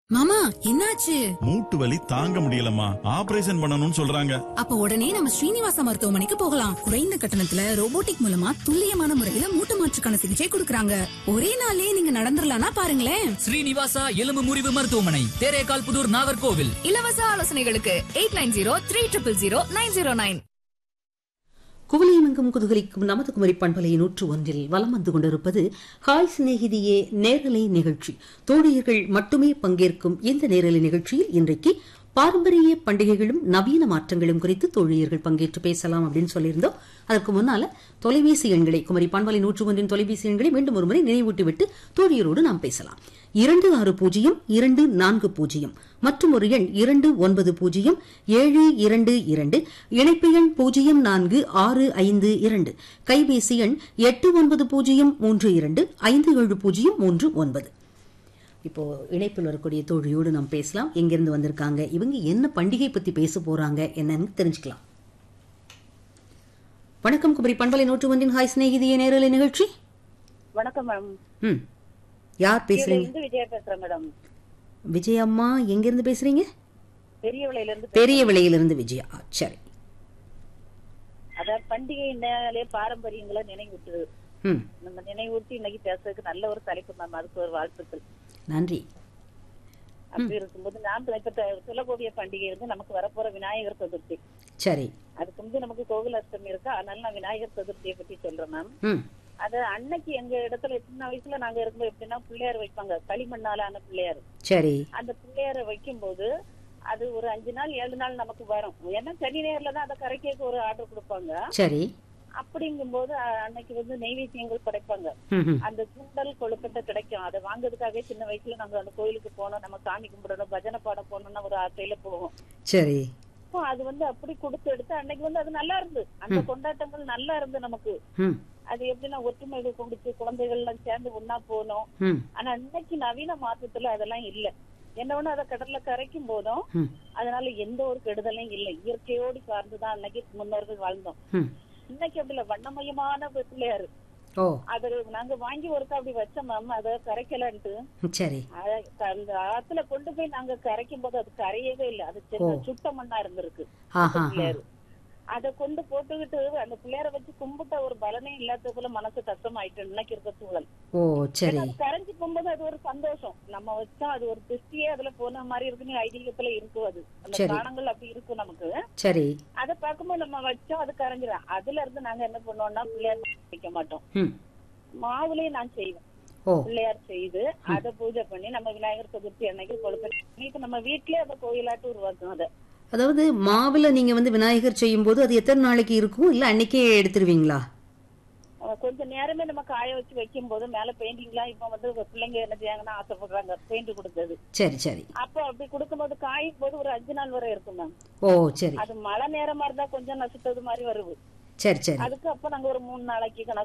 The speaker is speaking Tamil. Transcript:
மாமா என்னாச்சு மூட்டு வலி தாங்க முடியலம்மா ஆபரேஷன் பண்ணணும்னு சொல்றாங்க அப்ப உடனே நம்ம ஸ்ரீனிவாசா மருத்துவமனைக்கு போகலாம் குறைந்த கட்டணத்துல ரோபோட்டிக் மூலமா துல்லியமான முறையில மூட்டு மாற்றுக்கான சிகிச்சை கொடுக்கறாங்க ஒரே நாள்லயே நீங்க நடந்துடலாம்னா பாருங்களேன் ஸ்ரீனிவாசா எலும்பு முறிவு மருத்துவமனை தேரேகால் புதூர் நாகர்கோவில் இலவச ஆலோசனைகளுக்கு eight nine zero three triple zero nine zero nine குவலையமெங்கும் குதூகலிக்கும் நமது குமரி பண்பலை நூற்று ஒன்றில் வலம் வந்து கொண்டிருப்பது ஹாய் சிநேகிதியே நேரலை நிகழ்ச்சி தோழியர்கள் மட்டுமே பங்கேற்கும் இந்த நேரலை நிகழ்ச்சியில் இன்றைக்கு பாரம்பரிய பண்டிகைகளும் நவீன மாற்றங்களும் குறித்து தோழியர்கள் பங்கேற்று பேசலாம் அப்படின்னு சொல்லியிருந்தோம் அதற்கு முன்னால தொலைபேசி எண்களை குமரி பண்பலை நூற்று ஒன்றின் தொலைபேசி எண்களை மீண்டும் ஒருமுறை நினைவூட்டிவிட்டு தோழியரோடு நாம் பேசலாம் இரண்டு ஆறு பூஜ்ஜியம் இரண்டு நான்கு பூஜ்ஜியம் மற்றும் ஒரு எண் இரண்டு ஒன்பது பூஜ்ஜியம் ஏழு இரண்டு இரண்டு இணைப்பு எண் பூஜ்ஜியம் நான்கு ஆறு ஐந்து இரண்டு கைபேசி எண் எட்டு ஒன்பது பூஜ்ஜியம் மூன்று இரண்டு ஐந்து ஏழு பூஜ்ஜியம் மூன்று ஒன்பது இப்போ இணைப்பில் வரக்கூடிய தோழியோடு நாம் பேசலாம் எங்கிருந்து வந்திருக்காங்க இவங்க என்ன பண்டிகை பத்தி பேச போறாங்க என்னன்னு தெரிஞ்சுக்கலாம் வணக்கம் குமரி பண்பலை நூற்று ஒன்றின் ஹாய் சிநேகிதிய நேரலை நிகழ்ச்சி வணக்கம் மேம் ம் யார் பேசுறீங்க இருந்து விஜயா பேசுறேன் மேடம் விஜயம்மா எங்கிருந்து பேசுறீங்க பெரிய விலையில இருந்து பெரிய விலையிலிருந்து விஜயா ஆ, சரி அதாவது பண்டிகை நாளே பாரம்பரியங்களை நினைவூட்டுது ம் நம்ம நினைவூட்டி இன்னைக்கு பேசுறதுக்கு நல்ல ஒரு தலைப்பு மேம் அதுக்கு ஒரு வாழ்த்துக்கள் நன்றி அப்படி இருக்கும்போது நாம் இப்ப த- சொல்லக்கூடிய பண்டிகை வந்து நமக்கு வரப்போற விநாயகர் சதுர்த்தி சரி அதுக்கு வந்து நமக்கு கோகுல அஷ்டமி இருக்கு அதனால நான் விநாயகர் சதுர்த்தியை பத்தி சொல்றேன் மேம் ம் அது அன்னைக்கு எங்க இடத்துல சின்ன வயசுல நாங்க இருக்கும்போது எப்படின்னா பிள்ளையார் வைப்பாங்க களிமண்ணாலான பிள்ளையார் சரி அந்த பிள்ளையார வைக்கும்போது அது ஒரு அஞ்சு நாள் ஏழு நாள் நமக்கு வரும் ஏன்னா சனி நேர்ல தான் அதை கரைக்க ஒரு ஆர்டர் கொடுப்பாங்க சரி அப்படிங்கும்போது அஹ், அன்னைக்கு வந்து நெய்வேத்தியங்கள் படைப்பாங்க ம் ம் அந்த சுண்டல் கொழுக்கட்டை கிடைக்கும் அதை வாங்குறதுக்காகவே சின்ன வயசுல நாங்க அந்த கோயிலுக்கு போனோம் நம்ம சாமி கும்பிடணும் பஜனை பாட போகணும்னு ஒரு ஆசையில போவோம் சரி அப்போ அது வந்து அப்படி கொடுத்து எடுத்து அன்னைக்கு வந்து அது நல்லா இருந்து அந்த கொண்டாட்டங்கள் நல்லா இருந்து நமக்கு ம் அது எப்படின்னா ஒற்றுமை கொடுத்து குழந்தைகள் எல்லாம் சேர்ந்து ஒன்னா போனோம் ம் ஆனா இன்னைக்கு நவீன மாற்றத்துல அதெல்லாம் இல்ல என்ன ஒண்ணு அதை கடல்ல கரைக்கும் போதும் ம் அதனால எந்த ஒரு கெடுதலும் இல்லை இயற்கையோடு சார்ந்துதான் அன்னைக்கு முன்னோர்கள் வாழ்ந்தோம் ம் இன்னைக்கு அப்படி இல்ல வண்ணமயமான பிள்ளையாரு ஓ அது நாங்க வாங்கி ஒருக்கா அப்படி வச்சோம் மேம் அதை கரைக்கலன்ட்டு சரி அத- அந்த ஆத்துல கொண்டு போய் நாங்க கரைக்கும் போது அது கரையவே இல்லை அது சின்ன ஓ. சுட்ட மண்ணா இருந்திருக்கு ஆஹா பிள்ளையாரு அதை கொண்டு போட்டுக்கிட்டு அந்த பிள்ளையார வச்சு கும்பிட்ட ஒரு பலனே இல்லாததுக்குள்ள மனசு கஷ்டமாயிட்டு இன்னைக்கு இருக்க சூழல் ஓ சரி ஏன்னா அது கரைஞ்சு போகும்போது அது ஒரு சந்தோஷம் நம்ம வச்சா அது ஒரு திருஷ்டியே அதுல போன மாதிரி இருக்குன்னு ஐதீகத்துல இருக்கும் அது அந்த சரி. பிராணங்கள் அப்படி இருக்கும் நமக்கு சரி அதை பார்க்கும்போது நம்ம வச்சோம் அது கரைஞ்சிடும் அதுல இருந்து நாங்க என்ன பண்ணுவோம்னா பிள்ளையார் வைக்க மாட்டோம் ம் மாவுலயே நான் செய்வேன் ஓ பிள்ளையார் செய்து அதை பூஜை பண்ணி நம்ம விநாயகர் சதுர்த்தி அன்னைக்கு கொழுக்கட்டை பண்ணிட்டு நம்ம வீட்லயே அதை கோயிலாட்டு உருவாக்கும் அதை அதாவது மாவுல நீங்க வந்து விநாயகர் செய்யும்போது அது எத்தனை நாளைக்கு இருக்கும் இல்ல அன்னைக்கே எடுத்துருவீங்களா அஹ் கொஞ்ச நேரமே நம்ம காய வச்சு வைக்கும் போது மேல பெயிண்டிங்லாம் இப்ப வந்து பிள்ளைங்க என்ன செய்யாங்கன்னா ஆசைப்படுறாங்க பெயிண்ட் கொடுத்தது சரி சரி அப்போ அப்படி கொடுக்கும்போது காயும் போது ஒரு அஞ்சு நாள் வரை இருக்கும் மேம் ஓ சரி அது மழை நேரமா இருந்தா கொஞ்சம் நசுத்தது மாதிரி வருது சரி சரி அதுக்கு அப்ப நாங்க ஒரு மூணு நாளைக்கு கணக்கு